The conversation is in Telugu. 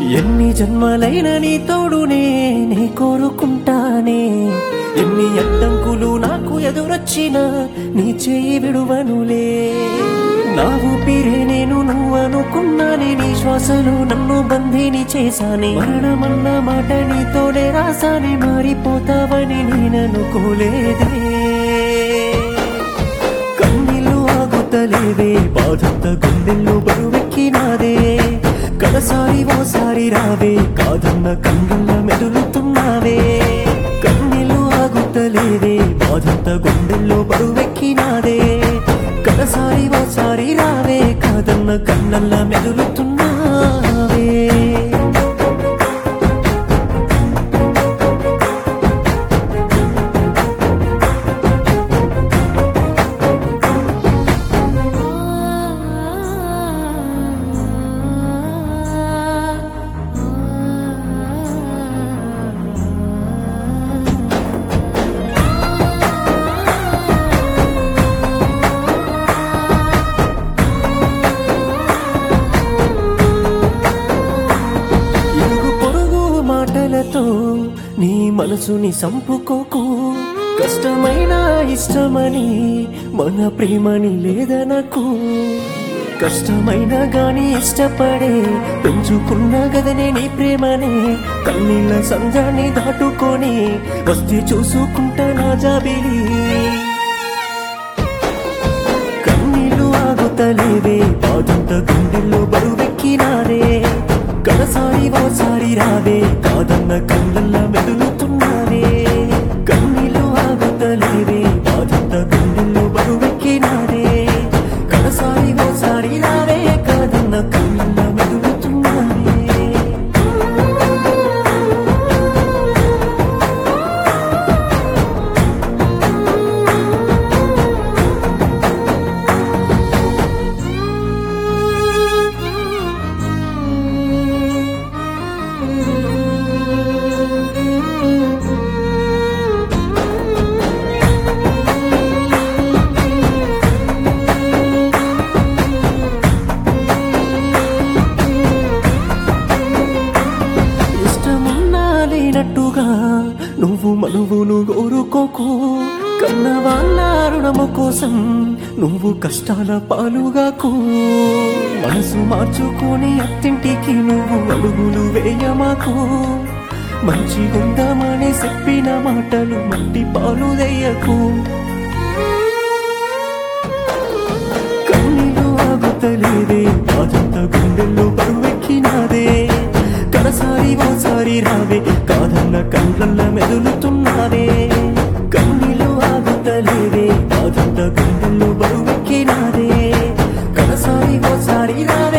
ఎన్ని జన్మలైన నీ తోడునే నే కోరుకుంటానే ఎన్ని అడ్డంకులు నాకు ఎదురొచ్చినా నీ చేయి విడువనులే నా ఊపిరే నేను నువ్వు అనుకున్నానే నీ శ్వాసలు నన్ను బంధిని చేశానే మరణమన్న మాట నీతోనే రాసానే మారిపోతావని నేననుకోలేదే కన్నీళ్ళు ఆగుతలేవే బాధంత గుండెల్లో బరువెక్కినాదే కడసారి ఓసారి రావే కాదన్న కన్నుల మెదులుతున్నావే కన్నీళ్ళు ఆగుతలేవే బాధంత గుండెల్లో బరువెక్కినాదే కడసారి ఓసారి రావే కాదన్న కన్నల్ల మెదులుతున్నావే ఇరుగు పొరుగు మాటలతో నీ మనసుని సంపుకోకు కష్టమైన ఇష్టమని మన ప్రేమని లేదనకు కష్టమైన గాని ఇష్టపడే పెంచుకున్న గదనే నీ ప్రేమనే కన్నీళ్ళ సంజాన్ని దాటుకొని వస్తే చూసుకుంటా నా జాబిలి కన్నీళ్ళు ఆగుతలేవే బాధంత గుండెల్లో బరువెక్కినారే కడసారి ఓసారి రావే కాదన్న కళ్ళల్ల మెదులుతున్నావే కన్నీళ్ళు ఆగుతలేవే బాధంత గుండెల్లో బరువెక్కినారే కడసారి ఓసారి రావే కాదన్న కళ్ళల్ల మెదులుతున్నావే ఇష్టమున్నా లేనట్టుగా నువ్వు మనువును కోరుకోకు కన్న వాళ్ళ రుణము కోసం నువ్వు కష్టాల పాలుగాకు మనసు మార్చుకొని అత్తింటికి నువ్వు అడుగులు వేయమాకు మంచి ఉందామని చెప్పిన మాటలు మట్టి పాలు దయ్యకు కన్నీళ్ళు ఆగుతలేదే బాధంత గుండెల్లో బరువెక్కినాదే కడసారి ఓసారి రావే కాదన్న కళ్ళల్ల మెదులుతున్నావే కన్నీళ్ళు ఆగుతలేదే బాధంత గుండెల్లో బరువెక్కినాదే కడసారి ఓసారి రావే